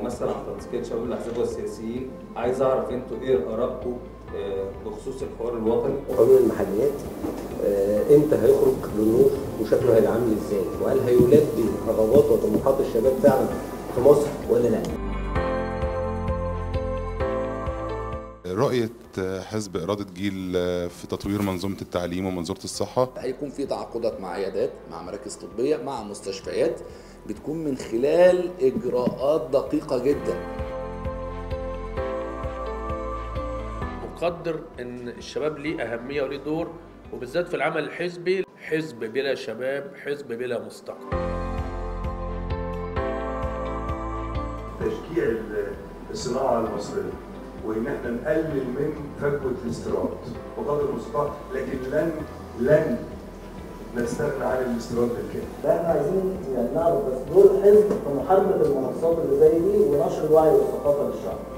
كممثل عن تنسيقيه شباب الاحزاب والسياسيين عايز اعرف انتوا ايه ارائكم آه، بخصوص الحوار الوطني قانون المحليات آه، امتى هيخرج للنور وشكله هيبقى عامل ازاي وهل هيلبي رغبات وطموحات الشباب فعلا في مصر ولا لا رؤية حزب إرادة جيل في تطوير منظومة التعليم ومنظومة الصحة هيكون في تعاقدات مع عيادات مع مراكز طبيه مع مستشفيات بتكون من خلال اجراءات دقيقه جدا مقدر ان الشباب ليه اهميه وليه دور وبالذات في العمل الحزبي حزب بلا شباب حزب بلا مستقبل تشجيع الصناعه المصريه وان احنا نقلل من فجوه الاستيراد بقدر المستطاع لكن لن لن نستغنى عن الاستيراد بالكامل. لا احنا عايزين يعني نعرف بس دور الحزب في محاربه المنصات اللي زي دي ونشر الوعي والثقافه للشعب.